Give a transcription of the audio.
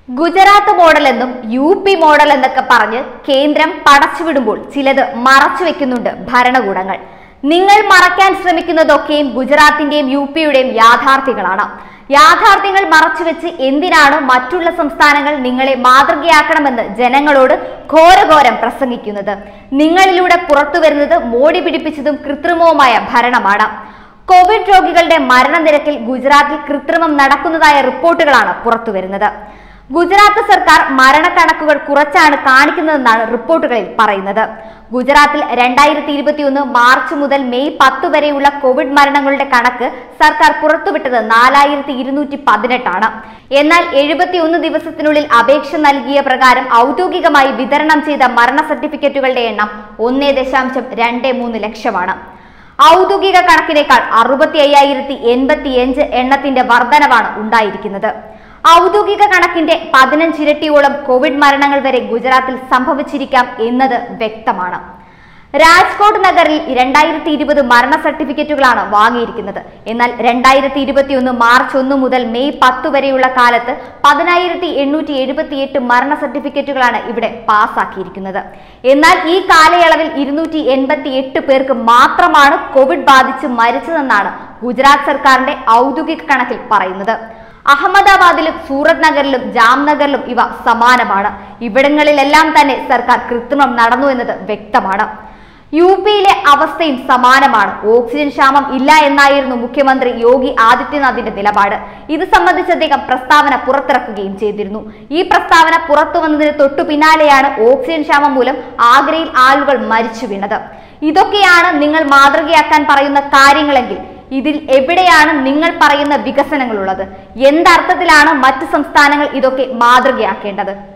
Gujarat model എന്നും U P model എന്നൊക്കെ പറഞ്ഞ് കേന്ദ്രം പടച്ചുവിടുമ്പോൾ ചിലത് മറച്ചു വെക്കുന്നുണ്ട് ഭരണകൂടങ്ങൾ നിങ്ങൾ മറയ്ക്കാൻ ശ്രമിക്കുന്നതൊക്കെയും ഗുജറാത്തിന്റെയും യു പിയുടെയും യാഥാർത്ഥ്യങ്ങളാണ് യാഥാർത്ഥ്യങ്ങൾ മറച്ചുവെച്ച് എന്തിനാണ് മറ്റുള്ള സംസ്ഥാനങ്ങൾ നിങ്ങളെ മാതൃകയാക്കണമെന്ന് ജനങ്ങളോട് ഘോരഘോരം പ്രസംഗിക്കുന്നത് നിങ്ങളിലൂടെ പുറത്തു വരുന്നത് മോടി പിടിപ്പിച്ചതും കൃത്രിമവുമായ ഭരണമാണ് കോവിഡ് രോഗികളുടെ മരണനിരക്കിൽ ഗുജറാത്തിൽ കൃത്രിമം നടക്കുന്നതായ റിപ്പോർട്ടുകളാണ് പുറത്തുവരുന്നത് ഗുജറാത്ത് സർക്കാർ മരണക്കണക്കുകൾ കുറച്ചാണ് കാണിക്കുന്നതെന്നാണ് റിപ്പോർട്ടുകളിൽ പറയുന്നത് ഗുജറാത്തിൽ രണ്ടായിരത്തി ഇരുപത്തിയൊന്ന് മാർച്ച് മുതൽ മെയ് പത്ത് വരെയുള്ള കോവിഡ് മരണങ്ങളുടെ കണക്ക് സർക്കാർ പുറത്തുവിട്ടത് നാലായിരത്തി ഇരുന്നൂറ്റി പതിനെട്ടാണ് എന്നാൽ എഴുപത്തിയൊന്ന് ദിവസത്തിനുള്ളിൽ അപേക്ഷ നൽകിയ പ്രകാരം ഔദ്യോഗികമായി വിതരണം ചെയ്ത മരണ സർട്ടിഫിക്കറ്റുകളുടെ എണ്ണം ഒന്നേ ദശാംശം രണ്ട് മൂന്ന് ലക്ഷമാണ് ഔദ്യോഗിക കണക്കിനേക്കാൾ അറുപത്തി അയ്യായിരത്തി എൺപത്തിയഞ്ച് എണ്ണത്തിന്റെ വർധനവാണ് ഉണ്ടായിരിക്കുന്നത് ഔദ്യോഗിക കണക്കിന്റെ പതിനഞ്ചിരട്ടിയോളം കോവിഡ് മരണങ്ങൾ വരെ ഗുജറാത്തിൽ സംഭവിച്ചിരിക്കാം എന്നത് വ്യക്തമാണ് രാജ്കോട്ട് നഗറിൽ രണ്ടായിരത്തി ഇരുപത് മരണ സർട്ടിഫിക്കറ്റുകളാണ് വാങ്ങിയിരിക്കുന്നത് എന്നാൽ രണ്ടായിരത്തി ഇരുപത്തിയൊന്ന് മാർച്ച് ഒന്ന് മുതൽ മെയ് പത്ത് വരെയുള്ള കാലത്ത് പതിനായിരത്തി എണ്ണൂറ്റി എഴുപത്തിയെട്ട് മരണ സർട്ടിഫിക്കറ്റുകളാണ് ഇവിടെ പാസ്സാക്കിയിരിക്കുന്നത് എന്നാൽ ഈ കാലയളവിൽ ഇരുന്നൂറ്റി എൺപത്തി എട്ട് പേർക്ക് മാത്രമാണ് കോവിഡ് ബാധിച്ച് മരിച്ചതെന്നാണ് ഗുജറാത്ത് സർക്കാരിന്റെ ഔദ്യോഗിക കണക്കിൽ പറയുന്നത് അഹമ്മദാബാദിലും സൂറത്ത് നഗറിലും ജാംനഗറിലും ഇവ സമാനമാണ് ഇവിടങ്ങളിലെല്ലാം തന്നെ സർക്കാർ കൃത്രിമം നടന്നു എന്നത് വ്യക്തമാണ് യു പിയിലെ അവസ്ഥയും സമാനമാണ് ഓക്സിജൻ ക്ഷാമം ഇല്ല എന്നായിരുന്നു മുഖ്യമന്ത്രി യോഗി ആദിത്യനാഥിന്റെ നിലപാട് ഇത് സംബന്ധിച്ച് അദ്ദേഹം പ്രസ്താവന പുറത്തിറക്കുകയും ചെയ്തിരുന്നു ഈ പ്രസ്താവന പുറത്തു വന്നതിന് തൊട്ടു പിന്നാലെയാണ് ഓക്സിജൻ ക്ഷാമം മൂലം ആഗ്രയിൽ ആളുകൾ മരിച്ചു വീണത് ഇതൊക്കെയാണ് നിങ്ങൾ മാതൃകയാക്കാൻ പറയുന്ന കാര്യങ്ങളെങ്കിൽ ഇതിൽ എവിടെയാണ് നിങ്ങൾ പറയുന്ന വികസനങ്ങളുള്ളത് എന്തർത്ഥത്തിലാണ് മറ്റ് സംസ്ഥാനങ്ങൾ ഇതൊക്കെ മാതൃകയാക്കേണ്ടത്